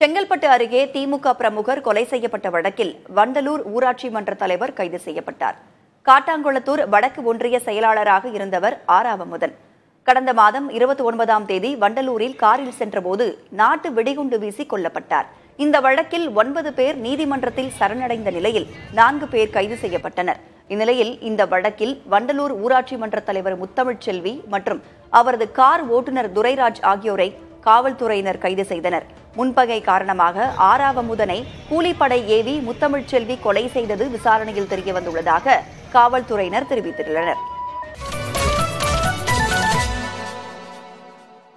செங்கல்பட்டு அருகே திமுக பிரமுகர் கொலை செய்யப்பட்ட வழக்கில் வண்டலூர் ஊராட்சி மன்ற தலைவர் கைது செய்யப்பட்டார் காட்டாங்குளத்தூர் வடக்கு ஒன்றிய செயலாளராக இருந்தவர் ஆறாவமுதன் கடந்த மாதம் இருபத்தி ஒன்பதாம் தேதி வண்டலூரில் காரில் சென்றபோது நாட்டு வெடிகுண்டு வீசி கொல்லப்பட்டார் இந்த வழக்கில் ஒன்பது பேர் நீதிமன்றத்தில் சரணடைந்த நிலையில் நான்கு பேர் கைது செய்யப்பட்டனர் இந்நிலையில் இந்த வழக்கில் வண்டலூர் ஊராட்சி மன்ற தலைவர் முத்தமிழ்ச்செல்வி மற்றும் அவரது கார் ஓட்டுநர் துரைராஜ் ஆகியோரை காவல்துறையினர் கைது செய்தனர் முன்பகை காரணமாக ஆறாவமுதனை கூலிப்படை ஏவி முத்தமிழ்ச்செல்வி கொலை செய்தது விசாரணையில் தெரியவந்துள்ளதாக காவல்துறையினர் தெரிவித்துள்ளனர்